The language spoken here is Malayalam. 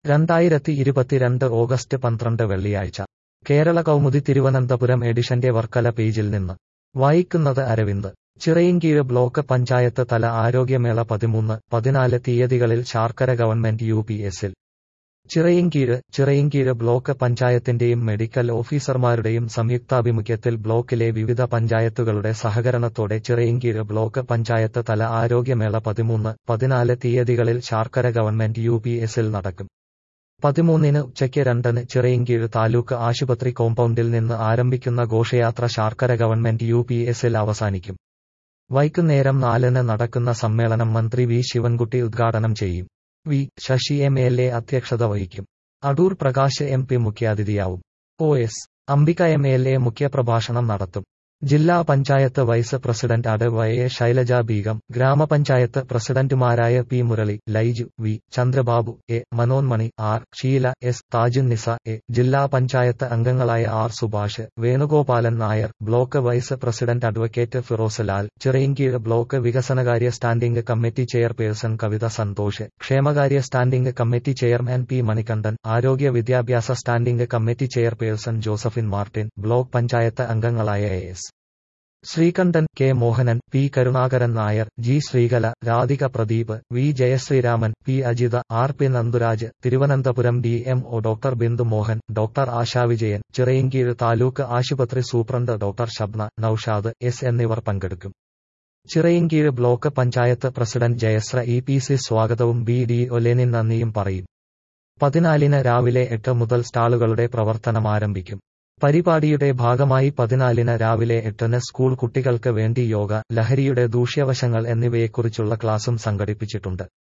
രണ്ടായിരത്തി ഇരുപത്തിരണ്ട് ഓഗസ്റ്റ് പന്ത്രണ്ട് വെള്ളിയാഴ്ച കേരള കൗമുദി തിരുവനന്തപുരം എഡിഷന്റെ വർക്കല പേജിൽ നിന്ന് വായിക്കുന്നത് അരവിന്ദ് ചിറയിൻകീഴ് ബ്ലോക്ക് പഞ്ചായത്ത് തല ആരോഗ്യമേള പതിമൂന്ന് പതിനാല് തീയതികളിൽ ശാർക്കര ഗവൺമെന്റ് യു പി എസിൽ ചിറയിൻകീഴ് ചിറയിൻകീഴ് ബ്ലോക്ക് പഞ്ചായത്തിന്റെയും മെഡിക്കൽ ഓഫീസർമാരുടെയും സംയുക്താഭിമുഖ്യത്തിൽ ബ്ലോക്കിലെ വിവിധ പഞ്ചായത്തുകളുടെ സഹകരണത്തോടെ ചിറയിൻകീഴ് ബ്ലോക്ക് പഞ്ചായത്ത് തല ആരോഗ്യമേള പതിമൂന്ന് പതിനാല് തീയതികളിൽ ശാർക്കര ഗവൺമെന്റ് യു പി എസിൽ നടക്കും പതിമൂന്നിന് ഉച്ചയ്ക്ക് രണ്ടിന് ചിറയിൻകീഴ് താലൂക്ക് ആശുപത്രി കോമ്പൗണ്ടിൽ നിന്ന് ആരംഭിക്കുന്ന ഘോഷയാത്ര ശാർക്കര ഗവൺമെന്റ് യു പി എസിൽ അവസാനിക്കും വൈകുന്നേരം നാലിന് നടക്കുന്ന സമ്മേളനം മന്ത്രി വി ശിവൻകുട്ടി ഉദ്ഘാടനം ചെയ്യും V Sasi M L A അധ്യക്ഷത വഹിക്കും അടൂർ പ്രകാശ് എം പി മുഖ്യാതിഥിയാവും O S Ambika M L A മുഖ്യപ്രഭാഷണം നടത്തും ജില്ലാ പഞ്ചായത്ത് വൈസ് പ്രസിഡന്റ് അഡ് വൈ എ ശൈലജ ബീഗം ഗ്രാമപഞ്ചായത്ത് പ്രസിഡന്റുമാരായ P Murali Laiju V Chandrababu A Manonmani R Sheela S Thajun Nisa A ജില്ലാ പഞ്ചായത്ത് അംഗങ്ങളായ R Subhash Venugopalan Nair block vice president advocate Firoz Lal Chirayinkeezhu block വികസനകാര്യ standing committee chairperson Kavitha Santhosh ക്ഷേമകാര്യ standing committee chairman P Manikandan ആരോഗ്യ വിദ്യാഭ്യാസ standing committee chairperson Josephine Martin block panchayat അംഗങ്ങളായ A S Sreekandan K Mohanan P Karunakaran Nair G Sreekala Radhika Pradeep V Jayasreeraman P Ajitha R P Nandhuraj Thiruvananthapuram D M O doctor Bindu Mohan doctor Asha Vijayan Chirayinkeezhu taluk ആശുപത്രി superintendent doctor Shabna Noushad S എന്നിവർ പങ്കെടുക്കും Chirayinkeezhu block panchayat president Jayasree E P C സ്വാഗതവും ബി ഡി ഒലെനിൻ നന്ദിയും പറയും പതിനാലിന് രാവിലെ എട്ട് മുതൽ സ്റ്റാളുകളുടെ പ്രവർത്തനം ആരംഭിക്കും പരിപാടിയുടെ ഭാഗമായി പതിനാലിന് രാവിലെ എട്ടിന് സ്കൂൾ കുട്ടികൾക്ക് വേണ്ടി യോഗ ലഹരിയുടെ ദൂഷ്യവശങ്ങൾ എന്നിവയെക്കുറിച്ചുള്ള ക്ലാസും സംഘടിപ്പിച്ചിട്ടുണ്ട്